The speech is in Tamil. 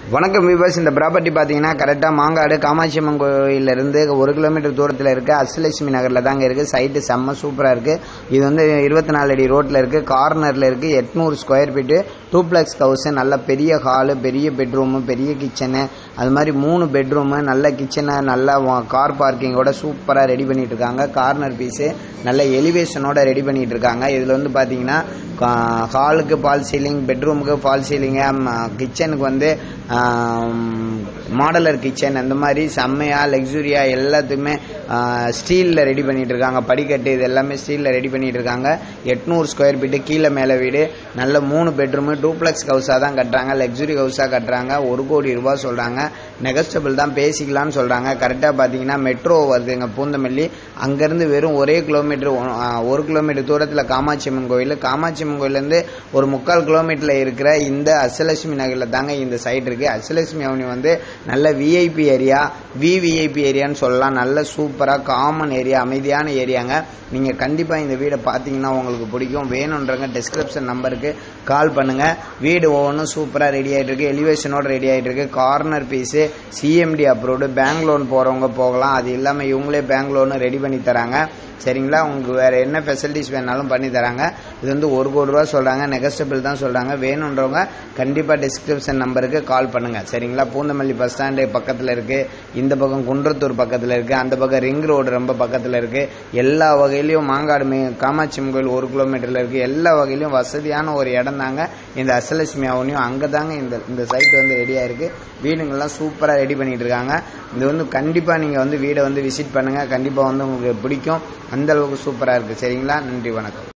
வணக்கம் விவாஸ் இந்த ப்ராப்பர்ட்டி பார்த்தீங்கன்னா கரெக்டாக மாங்காடு காமாட்சி அம்மன் கோயிலிருந்து ஒரு கிலோமீட்டர் தூரத்தில் இருக்குது அஷ்டலட்சுமி நகரில் தாங்க இருக்குது சைட்டு செம்ம சூப்பராக இருக்குது இது வந்து இருபத்தி நாலு அடி ரோட்டில் இருக்குது கார்னரில் இருக்குது எட்நூறு ஸ்கொயர் ஃபீட்டு டூப்ளெக்ஸ் ஹவுஸு நல்ல பெரிய ஹாலு பெரிய பெட்ரூமு பெரிய கிச்சனு அது மாதிரி மூணு பெட்ரூமு நல்ல கிச்சனை நல்ல கார் பார்க்கிங்கோட சூப்பராக ரெடி பண்ணிட்டு இருக்காங்க கார்னர் பீஸு நல்ல எலிவேஷனோட ரெடி பண்ணிட்டு இருக்காங்க இதில் வந்து பார்த்தீங்கன்னா ஹாலுக்கு ஃபால் சீலிங் பெட்ரூமுக்கு ஃபால் சீலிங்கு கிச்சனுக்கு வந்து மாடலர் கிச்சன் அந்த மாதிரி செம்மையாக லக்ஸுரியாக எல்லாத்துக்குமே ஸ்டீலில் ரெடி பண்ணிட்டு இருக்காங்க படிக்கட்டு இது எல்லாமே ஸ்டீலில் ரெடி பண்ணிட்டு இருக்காங்க எட்நூறு ஸ்கொயர் ஃபீட்டு கீழே மேலே வீடு நல்ல மூணு பெட்ரூமு டூப்ளெக்ஸ் ஹவுஸாக தான் கட்டுறாங்க லக்ஸுரி ஹவுஸாக கட்டுறாங்க ஒரு கோடி ரூபா சொல்கிறாங்க நெகஸ்டபிள் தான் பேசிக்கலாம்னு சொல்கிறாங்க கரெக்டாக பார்த்தீங்கன்னா மெட்ரோ வருதுங்க பூந்தமல்லி அங்கேருந்து வெறும் ஒரே கிலோமீட்டர் ஒரு கிலோமீட்டர் தூரத்தில் காமாட்சி அம்மன் கோயில் காமாட்சி அம்மன் கோயிலேருந்து ஒரு முக்கால் கிலோமீட்டரில் இருக்கிற இந்த அசலட்சுமி நகரில் தாங்க இந்த சைட் இருக்குது அசலட்சுமி அவனி வந்து நல்ல விஐபி ஏரியா விவிஐபி ஏரியான்னு சொல்லலாம் நல்ல சூப்பராக காமன் ஏரியா அமைதியான ஏரியாங்க நீங்கள் கண்டிப்பாக இந்த வீடை பார்த்தீங்கன்னா உங்களுக்கு பிடிக்கும் வேணுன்றங்க டிஸ்கிரிப்ஷன் நம்பருக்கு கால் பண்ணுங்கள் வீடு ஒவ்வொன்றும் சூப்பராக ரெடி ஆகிட்டு இருக்கு எலிவேஷனோட ரெடி ஆகிட்டு இருக்கு corner piece CMD approved bank loan போகிறவங்க போகலாம் அது இல்லாமல் இவங்களே பேங்க் லோனு ரெடி பண்ணி தராங்க சரிங்களா உங்களுக்கு வேறு என்ன ஃபெசிலிட்டிஸ் வேணாலும் பண்ணி தராங்க இது வந்து ஒரு கோடி ரூபா சொல்கிறாங்க நெகஸ்டபிள் தான் சொல்கிறாங்க வேணுன்றவங்க கண்டிப்பாக டிஸ்கிரிப்ஷன் நம்பருக்கு கால் பண்ணுங்கள் சரிங்களா பூந்தமல்லி பஸ் ஸ்டாண்டு பக்கத்தில் இருக்குது இந்த பக்கம் குன்றத்தூர் பக்கத்தில் இருக்குது அந்த பக்கம் ரிங் ரோடு ரொம்ப பக்கத்தில் இருக்குது எல்லா வகையிலையும் மாங்காடு மே காமாட்சி அம்மன் கோயில் ஒரு கிலோமீட்டரில் இருக்குது எல்லா வகையிலையும் வசதியான ஒரு இடம் தாங்க இந்த அசலட்சுமி அவனியும் அங்கே தாங்க இந்த இந்த சைட் வந்து ரெடியாக இருக்குது வீடுங்கள்லாம் சூப்பராக ரெடி பண்ணிட்டு இருக்காங்க இது வந்து கண்டிப்பாக நீங்கள் வந்து வீடை வந்து விசிட் பண்ணுங்கள் கண்டிப்பாக வந்து உங்களுக்கு பிடிக்கும் அந்த அளவுக்கு சூப்பராக இருக்குது சரிங்களா நன்றி வணக்கம்